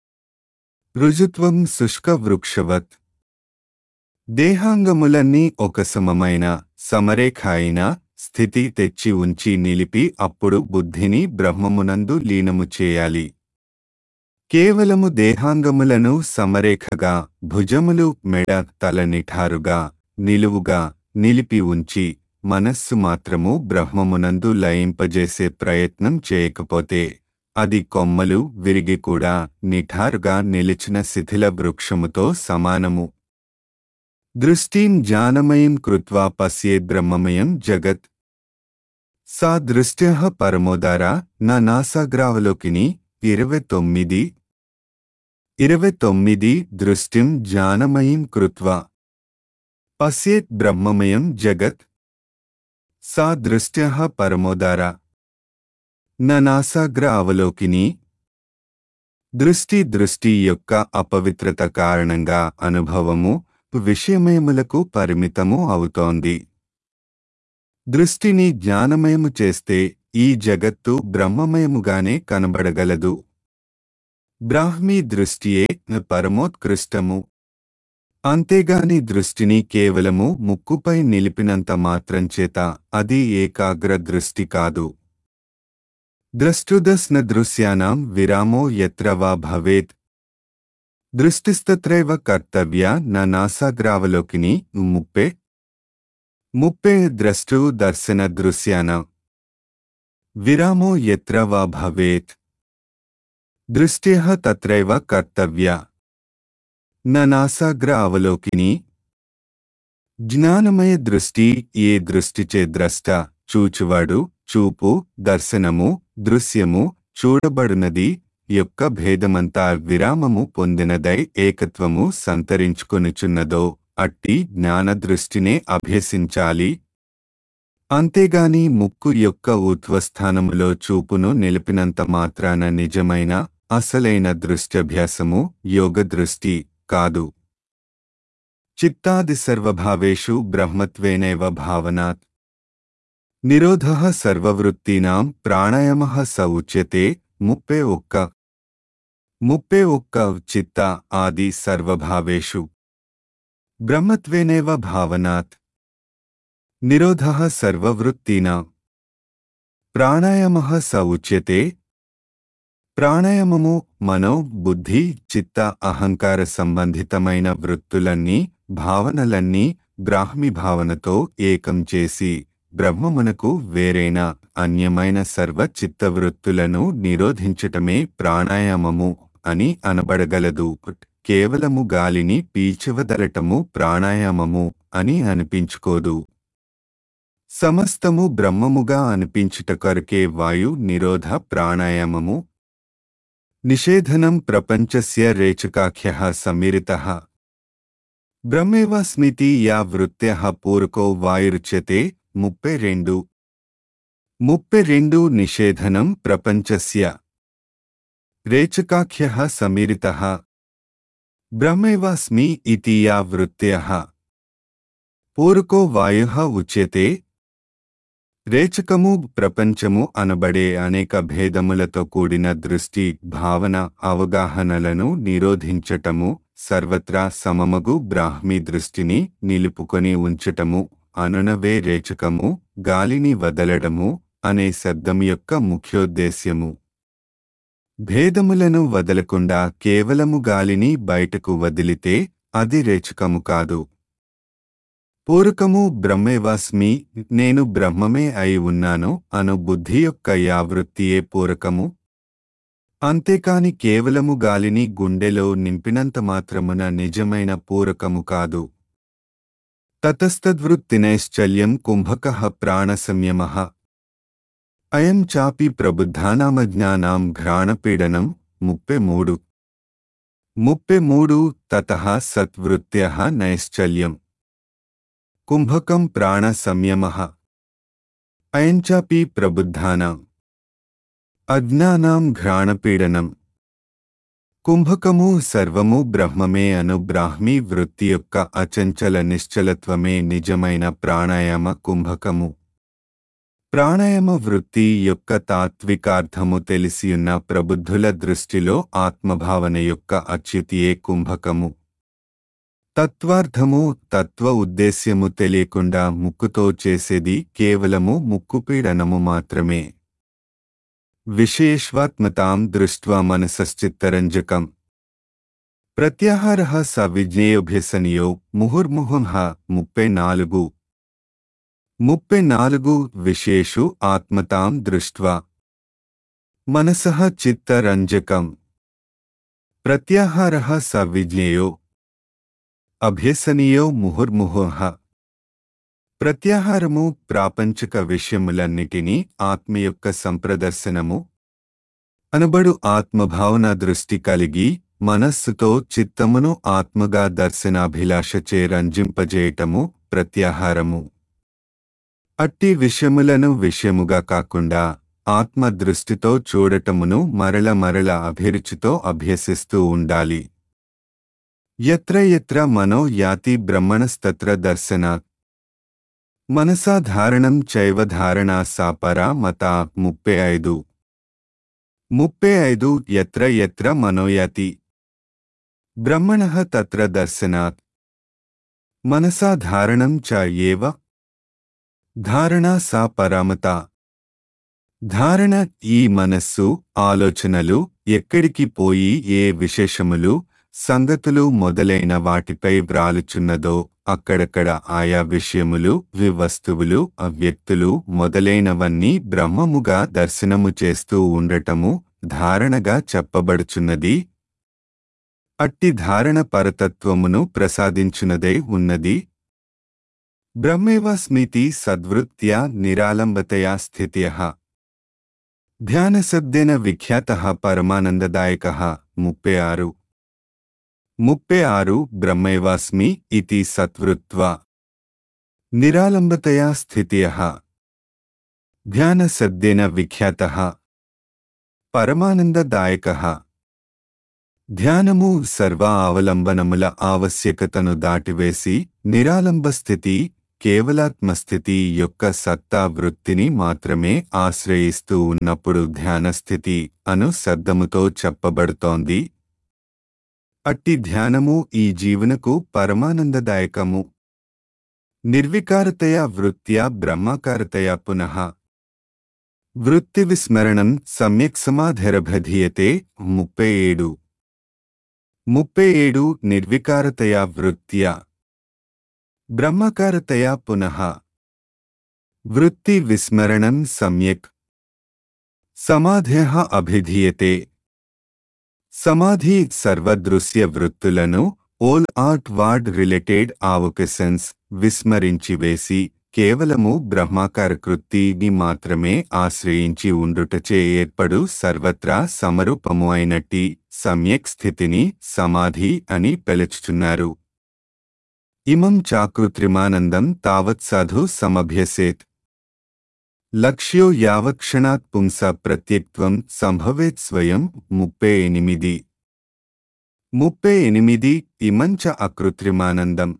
రుజుత్వం శుష్కవృక్షవత్ దేహాంగములన్నీ ఒక సమమైన సమరేఖ అయిన స్థితి తెచ్చి ఉంచి నిలిపి అప్పుడు బుద్ధిని బ్రహ్మమునందు లీనము చేయాలి కేవలము దేహాంగములను సమరేఖగా భుజములు మెడ తల నిఠారుగా నిలువుగా నిలిపి ఉంచి మనస్సు మాత్రము బ్రహ్మమునందు లయింపజేసే ప్రయత్నం చేయకపోతే అది కొమ్మలు విరిగి కూడా నిఠారుగా నిలిచిన శిథిల వృక్షముతో సమానము దృష్టిం జ్ఞానమయం కృత్వా పశ్యేద్ బ్రహ్మమయం జగత్ సా దృష్ట్య పరమోదారా నా నాసాగ్రావలోకిని ఇరవై తొమ్మిది ఇరవై తొమ్మిది దృష్టిం జ్ఞానమయం కృత్వా పశ్యేత్ బ్రహ్మమయం జగత్ సా దృష్ట్య పరమోదారా నా నాసాగ్ర అవలోకిని దృష్టి దృష్టి యొక్క అపవిత్రత కారణంగా అనుభవము విషయమయములకు పరిమితము అవుతోంది దృష్టిని జ్ఞానమయము చేస్తే ఈ జగత్తు బ్రహ్మమయముగానే కనబడగలదు బ్రాహ్మీ దృష్టియే పరమోత్కృష్టము అంతేగాని దృష్టిని కేవలము ముక్కుపై నిలిపినంత మాత్రం చేత అది ఏకాగ్ర దృష్టి కాదు ద్రష్టుదస్న దృశ్యానాం విరామో యత్ర వా భవేత్ దృష్టిస్తత్రైవ కర్తవ్య నా నాసాగ్రావలోకిని ముప్పే ముప్పే ద్రష్టు దర్శన దృశ్యాన విరామో యత్ర వా భవేత్ దృష్ట్యః తత్రైవ కర్తవ్య నా నాసాగ్ర అవలోకిని జ్ఞానమయ దృష్టి ఏ దృష్టిచే ద్రష్ట చూచువాడు చూపు దర్శనము దృశ్యము చూడబడునది యొక్క భేదమంతా విరామము పొందినదై ఏకత్వము సంతరించుకొనుచున్నదో అట్టి జ్ఞానదృష్టినే అభ్యసించాలి అంతేగాని ముక్కు యొక్క ఊర్ధ్వస్థానములో చూపును నిలిపినంత మాత్రాన నిజమైన అసలైన దృష్ట్యభ్యాసము యోగ దృష్టి కాదు చిత్తాది సర్వభావేషు బ్రహ్మత్వేనైవ భావనాత్ నిరోధ సర్వవృత్తీనాం ప్రాణాయామ స ఉచ్యతే ముప్పే ఒక్క ముప్పే ఒక్క చిత్త ఆది సర్వభావేషు బ్రహ్మత్వేనేవ భావనాత్ నిరోధ సర్వవృత్తీనాం ప్రాణాయామ స ఉచ్యతే ప్రాణాయామము మనో బుద్ధి చిత్త అహంకార సంబంధితమైన వృత్తులన్నీ భావనలన్నీ బ్రాహ్మి భావనతో ఏకం చేసి బ్రహ్మమునకు వేరైన అన్యమైన సర్వ చిత్తవృత్తులను నిరోధించటమే ప్రాణాయామము అని అనబడగలదు కేవలము గాలిని పీల్చవదలటము ప్రాణాయామము అని అనిపించుకోదు సమస్తము బ్రహ్మముగా అనిపించుట కొరకే వాయు నిరోధ ప్రాణాయామము నిషేధనం ప్రపంచస్య రేచకాఖ్య సమిరిత బ్రహ్మేవ స్మితి యా వృత్త్య పూర్వకో వాయురుచ్యతే ముప్పై రెండు ముప్పై రెండు నిషేధనం ప్రపంచస్య రేచకాఖ్య సమిరిత బ్రహ్మైవాస్మి ఇతి యా వృత్త్య పూర్వకో వాయు ఉచ్యతే రేచకము ప్రపంచము అనబడే అనేక భేదములతో కూడిన దృష్టి భావన అవగాహనలను నిరోధించటము సర్వత్రా సమమగు బ్రాహ్మీ దృష్టిని నిలుపుకొని ఉంచటము అనునవే రేచకము గాలిని వదలడము అనే శబ్దం యొక్క ముఖ్యోద్దేశ్యము భేదములను వదలకుండా కేవలము గాలిని బయటకు వదిలితే అది రేచకము కాదు పూరకము బ్రహ్మేవాస్మి నేను బ్రహ్మమే అయి ఉన్నాను అను బుద్ధి యొక్క యావృత్తియే పూరకము అంతేకాని కేవలము గాలిని గుండెలో నింపినంత మాత్రమున నిజమైన పూరకము కాదు తతస్తద్వృత్తినైశ్చల్యం కుంభక ప్రాణసంయమ అయం చాపి ప్రబుద్ధానామజ్ఞానాం ఘ్రాణపీడనం ముప్పై మూడు ముప్పై మూడు తత సత్వృత్య నైశ్చల్యం కుంభకం ప్రాణ సంయమ అయంచాపి ప్రబుద్ధానాం అజ్ఞానాం ఘ్రాణపీడనం కుంభకము సర్వము బ్రహ్మమే అను బ్రాహ్మీ వృత్తి యొక్క అచంచల నిశ్చలత్వమే నిజమైన ప్రాణాయామ కుంభకము ప్రాణాయామ వృత్తి యొక్క తాత్వికార్థము తెలిసియున్న ప్రబుద్ధుల దృష్టిలో ఆత్మభావన యొక్క అచ్యుతియే కుంభకము తత్వార్థము తత్వ ఉద్దేశ్యము తెలియకుండా ముక్కుతో చేసేది కేవలము ముక్కుపీడనము మాత్రమే విశేష్వాత్మతాం దృష్ట్వా మనసశ్చిత్తరంజకం ప్రత్యాహార స విజ్ఞేయోభ్యసనియో ముహుర్ముహుం ముప్పై నాలుగు ముప్పై నాలుగు విశేషు ఆత్మతాం దృష్ట్వా మనసః చిత్తరంజకం ప్రత్యాహార స విజ్ఞేయో అభ్యసనీయో ముహుర్ముహుః ప్రత్యాహారము ప్రాపంచిక విషయములన్నిటినీ ఆత్మ యొక్క సంప్రదర్శనము అనబడు ఆత్మభావన దృష్టి కలిగి మనస్సుతో చిత్తమును ఆత్మగా దర్శనాభిలాషచే రంజింపజేయటము ప్రత్యాహారము అట్టి విషయములను విషయముగా కాకుండా ఆత్మ దృష్టితో చూడటమును మరల మరల అభిరుచితో అభ్యసిస్తూ ఉండాలి ఎత్ర ఎత్ర మనో యాతి బ్రహ్మణస్తత్ర దర్శనాత్ మనసా ధారణం చైవ ధారణా సా పరా మత ముప్పై ఐదు ముప్పై ఐదు ఎత్ర ఎత్ర మనోయాతి బ్రహ్మణ తత్ర దర్శనాత్ మనసా ధారణం చ ఏవ ధారణా సా పరామత ధారణ ఈ మనస్సు ఆలోచనలు ఎక్కడికి పోయి ఏ విశేషములు సంగతులు మొదలైన వాటిపై వ్రాలుచున్నదో అక్కడక్కడ ఆయా విషయములు వివస్తువులు అవ్యక్తులు మొదలైనవన్నీ బ్రహ్మముగా దర్శనము చేస్తూ ఉండటము ధారణగా చెప్పబడుచున్నది అట్టి ధారణ పరతత్వమును ప్రసాదించునదే ఉన్నది బ్రహ్మేవ స్మితి సద్వృత్యా నిరాలంబతయా స్థిత్య ధ్యానశబ్దేన విఖ్యాత పరమానందదాయక ముప్పై ఆరు ముప్పై ఆరు బ్రహ్మైవాస్మి ఇతి సత్వృత్వా నిరాలంబతయా స్థితియ ధ్యానశబ్దేన విఖ్యాత పరమానందదాయక ధ్యానము సర్వ అవలంబనముల ఆవశ్యకతను దాటివేసి నిరాలంబ స్థితి కేవలాత్మస్థితి యొక్క సత్తా వృత్తిని మాత్రమే ఆశ్రయిస్తూ ఉన్నప్పుడు ధ్యానస్థితి అను శబ్దముతో చెప్పబడుతోంది అట్టి ధ్యానము ఈ జీవనకు పరమానందదాయకము నిర్వికారతయా వృత్త్యా బ్రహ్మాకారతయా పునః వృత్తి విస్మరణం సమ్యక్ సమాధిరభధీయతే ముప్పై ఏడు ముప్పై ఏడు నిర్వికారతయా వృత్త్యా బ్రహ్మకారతయా పునః వృత్తి విస్మరణం సమ్యక్ సమాధ్య అభిధీయతే సమాధి సర్వదృశ్య వృత్తులను all outward related avocations విస్మరించి వేసి కేవలము బ్రహ్మాకార కృత్తిని మాత్రమే ఆశ్రయించి ఉండుటచే ఏర్పడు సర్వత్రా సమరూపము అయినట్టి సమ్యక్ స్థితిని సమాధి అని పిలుచుచున్నారు ఇమం చాకృత్రిమానందం తావత్ సాధు సమభ్యసేత్ లక్ష్యో యావక్షణాత్ పుంస ప్రత్యక్త్వం సంభవేత్ స్వయం ముప్పై ఎనిమిది ముప్పై ఎనిమిది ఇమంచ అకృత్రిమానందం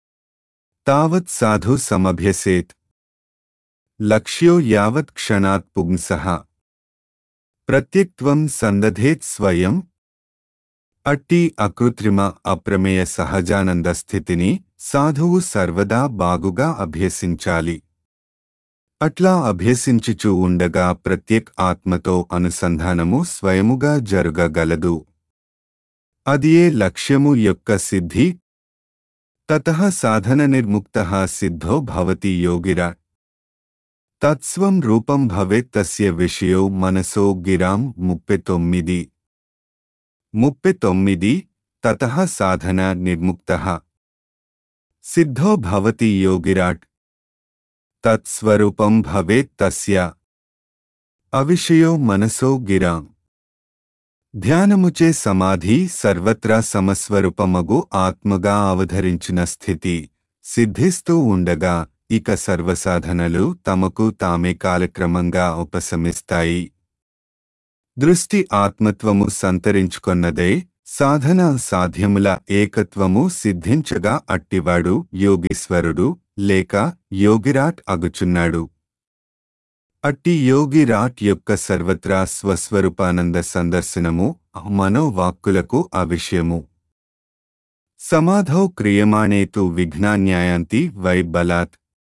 తావత్ సాధు సమభ్యసేత్ లక్ష్యో యావత్ క్షణాత్ పుంసః ప్రత్యక్త్వం సందధేత్ స్వయం అట్టి అకృత్రిమ అప్రమేయ సహజానంద స్థితిని సాధువు సర్వదా బాగుగా అభ్యసించాలి అట్లా అభ్యసించుచూ ఉండగా ప్రత్యేక్ ఆత్మతో అనుసంధానము స్వయముగా జరుగగలదు అదియే లక్ష్యము యొక్క సిద్ధి తత సాధన నిర్ముక్త సిద్ధో భవతి యోగిరా తత్స్వం రూపం భవేత్ తస్య విషయో మనసో గిరాం ముప్పై తొమ్మిది ముప్పై తొమ్మిది తత సాధన నిర్ముక్త సిద్ధో భవతి యోగిరాట్ తత్స్వరూపం భవేత్ తస్య అవిషయో మనసో గిరాం ధ్యానముచే సమాధి సర్వత్రా సమస్వరూపమగు ఆత్మగా అవధరించిన స్థితి సిద్ధిస్తూ ఉండగా ఇక సర్వసాధనలు తమకు తామే కాలక్రమంగా ఉపశమిస్తాయి దృష్టి ఆత్మత్వము సంతరించుకొన్నదే సాధన సాధ్యముల ఏకత్వము సిద్ధించగా అట్టివాడు యోగీశ్వరుడు లేక యోగిరాట్ అగుచున్నాడు అట్టి యోగిరాట్ యొక్క సర్వత్రా స్వస్వరూపానంద సందర్శనము మనోవాక్కులకు అవిషయము సమాధౌ క్రియమాణేతు విఘ్నాన్యాయాంతి వై బలాత్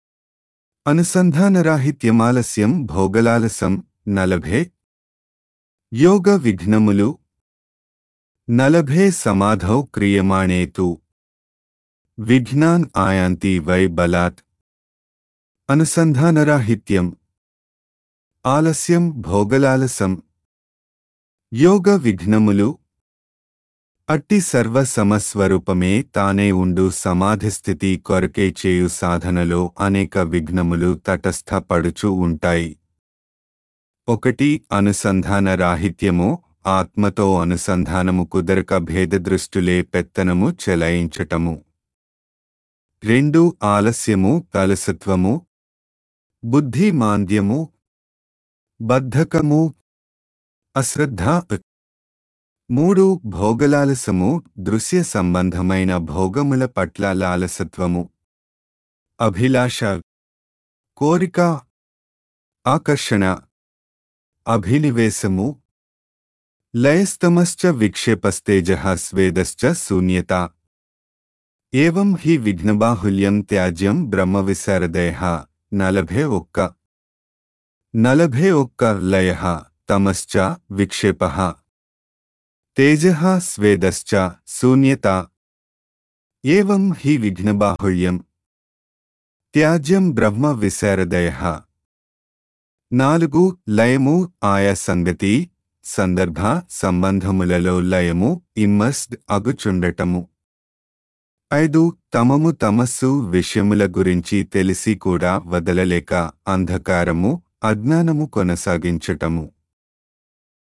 అనుసంధానరాహిత్యమాలస్యం భోగలాలసం నలభే యోగ విఘ్నములు నలభే సమాధౌ క్రియమాణేతు విఘ్నాన్ ఆయాంతి వై బలాత్ అనుసంధానరాహిత్యం ఆలస్యం భోగలాలసం యోగ విఘ్నములు అట్టి సర్వ సమస్వరూపమే తానే ఉండు సమాధిస్థితి కొరకే చేయు సాధనలో అనేక విఘ్నములు తటస్థపడుచు ఉంటాయి ఒకటి అనుసంధాన రాహిత్యము ఆత్మతో అనుసంధానము కుదరక భేదదృష్టులే పెత్తనము చెలాయించటము రెండు ఆలస్యము కలసత్వము బుద్ధి మాంద్యము బద్ధకము అశ్రద్ధ మూడు భోగలాలసము దృశ్య సంబంధమైన భోగముల పట్ల లాలసత్వము అభిలాష కోరిక ఆకర్షణ అభినివేశము లయస్తమశ్చ విక్షేపస్తేజ స్వేదశ్చ శూన్యత ఏం హి విఘ్నబాహుల్యం త్యాజ్యం బ్రహ్మవిశారదయ నలభే ఒక్క నలభే ఒక్క లయ తమశ్చ విక్షేప తేజ స్వేదశ్చ శూన్యత ఏం హి విఘ్నబాహుళ్యం త్యాజ్యం బ్రహ్మ విశారదయ నాలుగు లయము ఆయా సంగతి సందర్భ సంబంధములలో లయము ఇమ్మస్డ్ అగుచుండటము ఐదు తమము తమస్సు విషయముల గురించి తెలిసి కూడా వదలలేక అంధకారము అజ్ఞానము కొనసాగించటము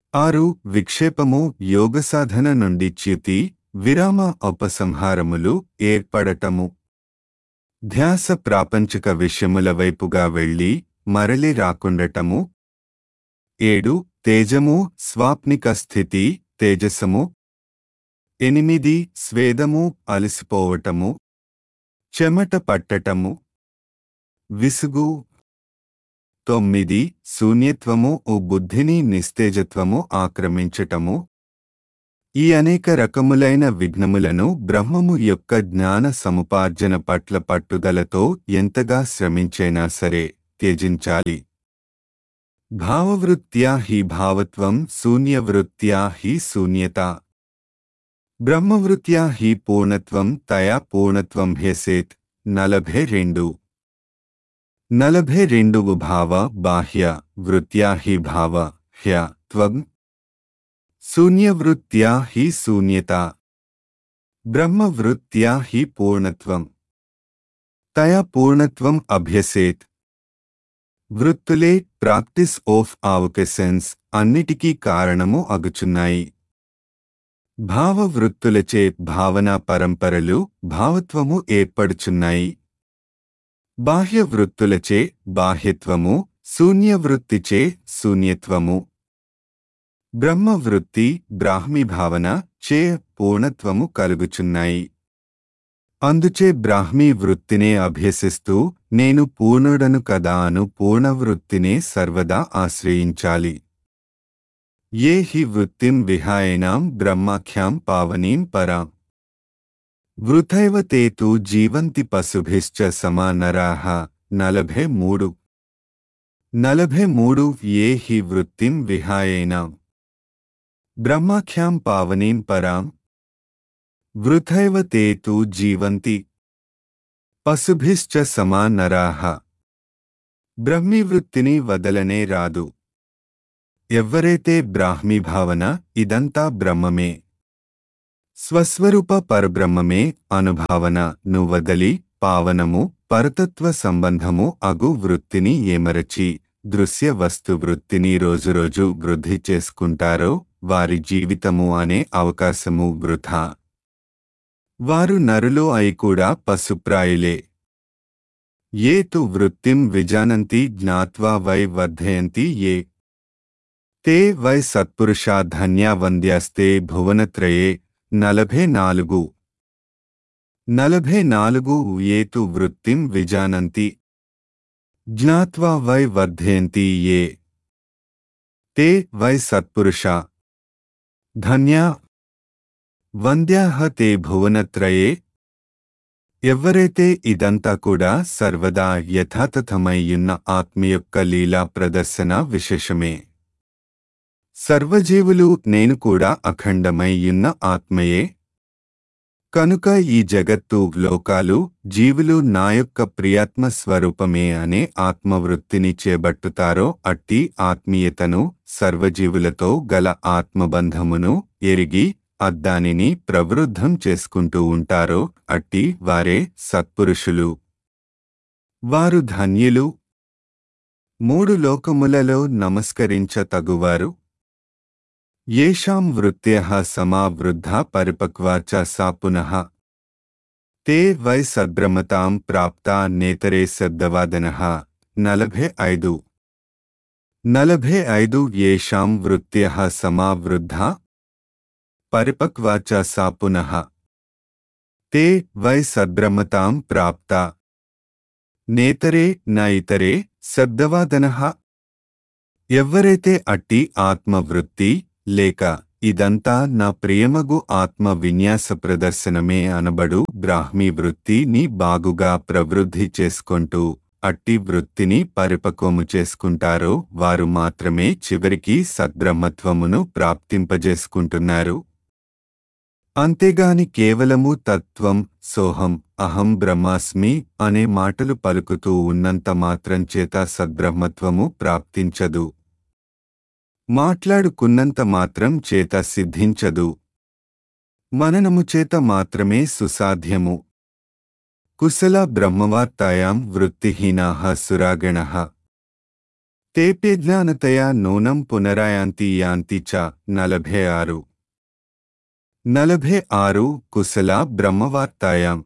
ఆరు విక్షేపము యోగసాధన నుండి చ్యుతి విరామ ఉపసంహారములు ఏర్పడటము ధ్యాస ప్రాపంచిక విషయముల వైపుగా వెళ్ళి మరలి రాకుండటము ఏడు తేజము స్వాప్నిక స్థితి తేజసము ఎనిమిది స్వేదము అలసిపోవటము చెమట పట్టటము విసుగు తొమ్మిది శూన్యత్వము ఓ బుద్ధిని నిస్తేజత్వము ఆక్రమించటము ఈ అనేక రకములైన విఘ్నములను బ్రహ్మము యొక్క జ్ఞాన సముపార్జన పట్ల పట్టుదలతో ఎంతగా శ్రమించైనా సరే త్యజించాలి భావవృత్త్యా హి భావత్వం శూన్యవృత్త్యా హి శూన్యత బ్రహ్మవృత్త్యా హి పూర్ణత్వం తయా పూర్ణత్వం హ్యసేత్ నలభై రెండు నలభై రెండు భావ బాహ్య వృత్త్యా హి భావ హ్య త్వం శూన్యవృత్త్యా హి శూన్యత బ్రహ్మవృత్త్యా హి పూర్ణత్వం తయా పూర్ణత్వం అభ్యసేత్ వృత్తులే ప్రాక్టీస్ ఆఫ్ ఆవకెసెన్స్ అన్నిటికీ కారణము అగుచున్నాయి భావవృత్తులచే భావనా పరంపరలు భావత్వము ఏర్పడుచున్నాయి బాహ్య వృత్తులచే బాహ్యత్వము శూన్యవృత్తిచే శూన్యత్వము బ్రహ్మవృత్తి బ్రాహ్మీ భావన చే పూర్ణత్వము కలుగుచున్నాయి అందుచే బ్రాహ్మీ వృత్తినే అభ్యసిస్తూ నేను పూర్ణుడను కదా అను పూర్ణవృత్తినే సర్వదా ఆశ్రయించాలి ఏ హి వృత్తిం విహాయనాం బ్రహ్మాఖ్యాం పావనీం పరాం వృథైవ తే తు జీవంతి పశుభిశ్చ సమానరాః నలభై మూడు నలభై మూడు ఏ హి వృత్తిం విహాయేనాం బ్రహ్మాఖ్యాం పావనీం పరాం వృథైవ తే తు జీవంతి పశుభిశ్చ సమానరాః బ్రహ్మీవృత్తిని వదలనే రాదు ఎవ్వరైతే బ్రాహ్మీ భావన ఇదంతా బ్రహ్మమే స్వస్వరూప పరబ్రహ్మమే అనుభావన నువ్వదలి పావనము పరతత్వ సంబంధము అగు వృత్తిని ఏమరచి దృశ్య వస్తు వృత్తిని రోజురోజు వృద్ధి చేసుకుంటారో వారి జీవితము అనే అవకాశము వృథా వారు నరులు అయి కూడా పశుప్రాయులే ఏ తు వృత్తిం విజానంతి జ్ఞాత్వా వై వర్ధయంతి ఏ తే వై సత్పురుషా ధన్యా వంద్యాస్తే భువనత్రయే నలభై నాలుగు నలభై నాలుగు ఏతు వృత్తిం విజానంతి జ్ఞాత్వా వై వర్ధయంతి ఏ తే వై సత్పురుషా ధన్యా వంద్యాహ తే భువనత్రయే ఎవ్వరైతే ఇదంతా కూడా సర్వదా యథాతథమయ్యున్న ఆత్మ యొక్క లీలా ప్రదర్శన విశేషమే సర్వజీవులు నేను కూడా అఖండమయ్యున్న ఆత్మయే కనుక ఈ జగత్తు లోకాలు జీవులు నా యొక్క ప్రియాత్మ స్వరూపమే అనే ఆత్మవృత్తిని చేబట్టుతారో అట్టి ఆత్మీయతను సర్వజీవులతో గల ఆత్మబంధమును ఎరిగి అద్దానిని ప్రవృద్ధం చేసుకుంటూ ఉంటారో అట్టి వారే సత్పురుషులు వారు ధన్యులు మూడు లోకములలో నమస్కరించ తగువారు येषां वृत्त्यः समावृद्धा परिपक्वा च सा पुनः ते वै सद्भ्रमतां प्राप्ता नेतरे శబ్దవాదనः నలభై ఐదు నలభై ఐదు येषां वृत्त्यः समावृद्धा परिपक्वा च सा पुनः ते वै सद्भ्रमतां प्राप्ता నేతరే నా ఇతరే శబ్దవాదనః ఎవ్వరైతే అట్టి ఆత్మవృత్తి లేక ఇదంతా నా ప్రియమగు ఆత్మ విన్యాస ప్రదర్శనమే అనబడు బ్రాహ్మీ వృత్తిని బాగుగా ప్రవృద్ధి చేసుకుంటూ అట్టి వృత్తిని పరిపక్వము చేసుకుంటారో వారు మాత్రమే చివరికి సద్బ్రహ్మత్వమును ప్రాప్తింపజేసుకుంటున్నారు అంతేగాని కేవలము తత్వం సోహం అహం బ్రహ్మాస్మి అనే మాటలు పలుకుతూ ఉన్నంత మాత్రం చేత సద్బ్రహ్మత్వము ప్రాప్తించదు మాట్లాడుకున్నంత మాత్రం చేత సిద్ధించదు మననము చేత మాత్రమే సుసాధ్యము కుశల బ్రహ్మవార్తాయాం వృత్తిహీనా సురాగణ తేప్యజ్ఞానతయా నూనం పునరాయాంతి యాంతి చ నలభై ఆరు నలభై ఆరు కుశల బ్రహ్మవార్తాయాం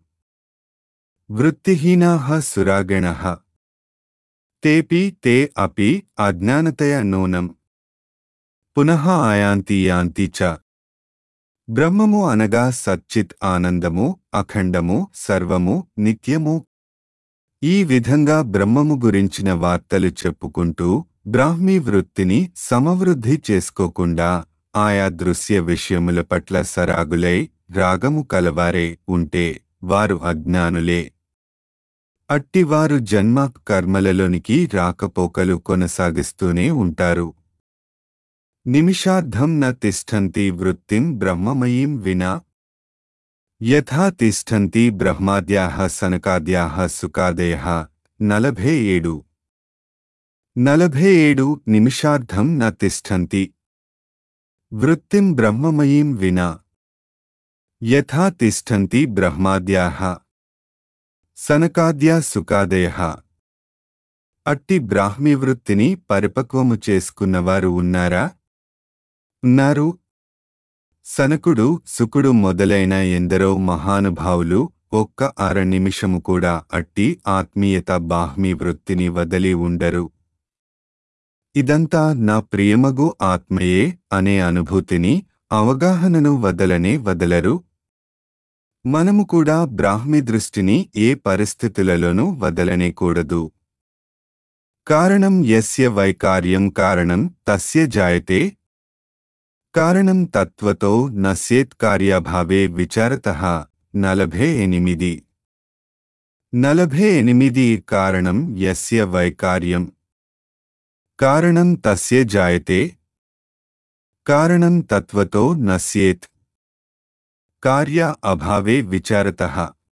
వృత్తిహీనాః సురాగణః తేపి తే అపి అజ్ఞానతయా నూనం పునః ఆయాంతి యాంతి చ బ్రహ్మము అనగా సచ్చిత్ ఆనందము అఖండము సర్వము నిత్యము ఈ విధంగా బ్రహ్మము గురించిన వార్తలు చెప్పుకుంటూ బ్రాహ్మీ వృత్తిని సమవృద్ధి చేసుకోకుండా ఆయా దృశ్య విషయముల పట్ల సరాగులై రాగము కలవారే ఉంటే వారు అజ్ఞానులే అట్టివారు జన్మ కర్మలలోనికి రాకపోకలు కొనసాగిస్తూనే ఉంటారు నిమిషార్థం న తిష్టంతి వృత్తిం బ్రహ్మమయీం వినా యథా తిష్టంతి బ్రహ్మాద్యాః సనకాద్యాః సుఖాదయః నలభై ఏడు నలభై ఏడు నిమిషార్థం న తిష్టంతి వృత్తిం బ్రహ్మమయీం వినా యథా తిష్టంతి బ్రహ్మాద్యాః సనకాద్యా సుఖాదయః అట్టి బ్రాహ్మీ వృత్తిని పరిపక్వము చేసుకున్నవారు ఉన్నారా ఉన్నారు సనకుడు సుకుడు మొదలైన ఎందరో మహానుభావులు ఒక్క అర నిమిషము కూడా అట్టి ఆత్మీయత బాహ్మీ వృత్తిని వదలి ఉండరు ఇదంతా నా ప్రియమగు ఆత్మయే అనే అనుభూతిని అవగాహనను వదలనే వదలరు మనము కూడా బ్రాహ్మి దృష్టిని ఏ పరిస్థితులలోనూ వదలనేకూడదు కారణం యస్య వైకార్యం కారణం తస్య జాయతే కారణం తత్వతో నస్యేత్ కార్యాభావే విచారత నలభై ఎనిమిది నలభై ఎనిమిది కారణం యస్య వైకార్యం కారణం తస్య జాయతే కారణం తత్వతో నస్యేత్ కార్య అభావే విచారత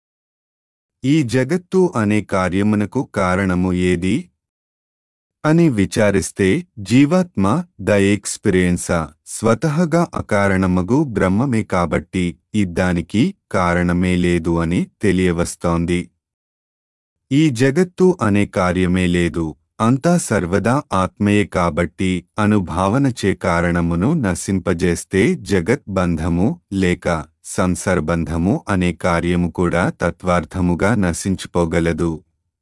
ఈ జగత్తు అనే కార్యమునకు కారణము ఏది అని విచారిస్తే జీవాత్మ ద ఎక్స్పీరియన్సా స్వతహగా అకారణమగు బ్రహ్మమే కాబట్టి ఇద్దానికి కారణమే లేదు అని తెలియవస్తోంది ఈ జగత్తు అనే కార్యమే లేదు అంతా సర్వదా ఆత్మయే కాబట్టి అనుభావనచే కారణమును నశింపజేస్తే జగత్ బంధము లేక సంసర్బంధము అనే కార్యము కూడా తత్వార్థముగా నశించిపోగలదు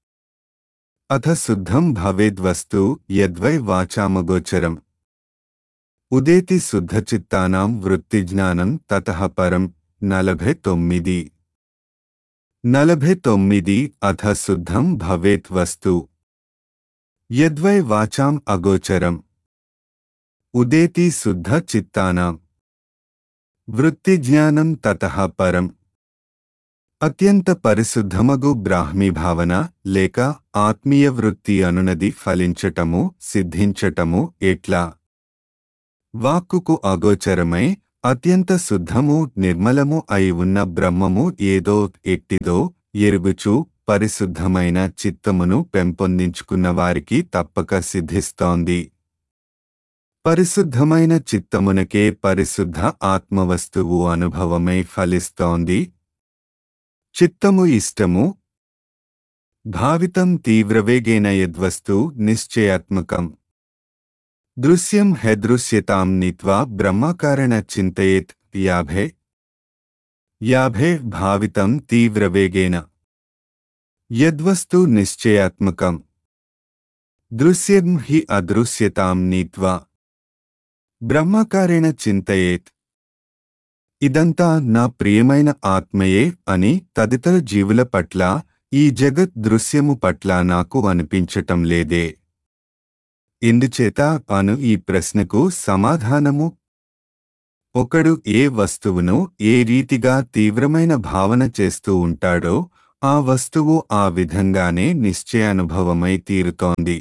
అథ శుద్ధం భవేద్వస్తు యద్వై వాచామగోచరం ఉదేతి శుద్ధచిత్తానాం వృత్తిజ్ఞానం తతః పరం నలభై తొమ్మిది నలభై తొమ్మిది అథ శుద్ధం భవేత్ వస్తు యద్వై వాచాం అగోచరం ఉదేతి శుద్ధ చిత్తానాం వృత్తిజ్ఞానం తతః పరం అత్యంత పరిశుద్ధమగు బ్రాహ్మీ భావన లేక ఆత్మీయ వృత్తి అనునది ఫలించటము సిద్ధించటము ఎట్లా వాక్కుకు అగోచరమై అత్యంత శుద్ధము నిర్మలము అయి ఉన్న బ్రహ్మము ఏదో ఎట్టిదో ఎరుగుచూ పరిశుద్ధమైన చిత్తమును పెంపొందించుకున్న వారికి తప్పక సిద్ధిస్తోంది పరిశుద్ధమైన చిత్తమునకే పరిశుద్ధ ఆత్మవస్తువు అనుభవమై ఫలిస్తోంది చిత్తము ఇష్టము భావితం తీవ్రవేగేన యద్వస్తు నిశ్చయాత్మకం దృశ్యం హెదృశ్యతాం నీత్వా బ్రహ్మకారణ చింతయేత్ యాభై యాభై భావితం తీవ్రవేగేన యద్వస్తు నిశ్చయాత్మకం దృశ్యం హి అదృశ్యతాం నీత్వా బ్రహ్మకారేణ చింతయేత్ ఇదంతా నా ప్రియమైన ఆత్మయే అని తదితర జీవుల పట్ల ఈ జగత్ దృశ్యము పట్ల నాకు అనిపించటం లేదే ఇందుచేత అను ఈ ప్రశ్నకు సమాధానము ఒకడు ఏ వస్తువును ఏ రీతిగా తీవ్రమైన భావన చేస్తూ ఉంటాడో ఆ వస్తువు ఆ విధంగానే నిశ్చయానుభవమై తీరుతోంది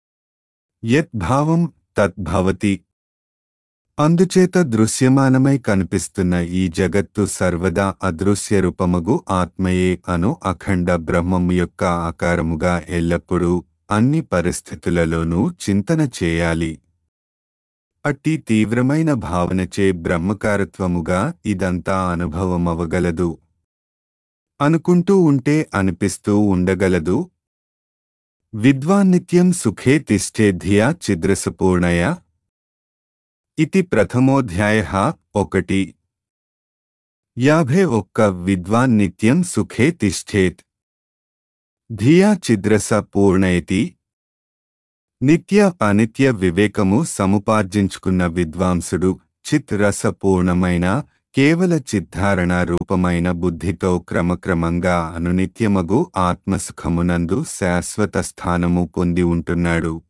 యద్భావం తద్భవతి అందుచేత దృశ్యమానమై కనిపిస్తున్న ఈ జగత్తు సర్వదా అదృశ్య రూపముగు ఆత్మయే అను అఖండ బ్రహ్మము యొక్క ఆకారముగా ఎల్లప్పుడూ అన్ని పరిస్థితులలోనూ చింతన చేయాలి అట్టి తీవ్రమైన భావనచే బ్రహ్మకారత్వముగా ఇదంతా అనుభవమవగలదు అనుకుంటూ ఉంటే అనిపిస్తూ ఉండగలదు విద్వాన్నిత్యం సుఖే తిష్ఠే ధియా చిద్రసపూర్ణయ ఇది ప్రథమోధ్యాయ ఒకటి యాభై ఒక్క విద్వాన్ నిత్యం సుఖే తిష్ఠేత్ ధియా చిద్రస పూర్ణయతి నిత్య అనిత్య వివేకము సముపార్జించుకున్న విద్వాంసుడు చిత్ రస పూర్ణమైన కేవల చిద్ధారణ రూపమైన బుద్ధితో క్రమక్రమంగా అనునిత్యమగు ఆత్మసుఖమునందు శాశ్వత స్థానము పొంది ఉంటున్నాడు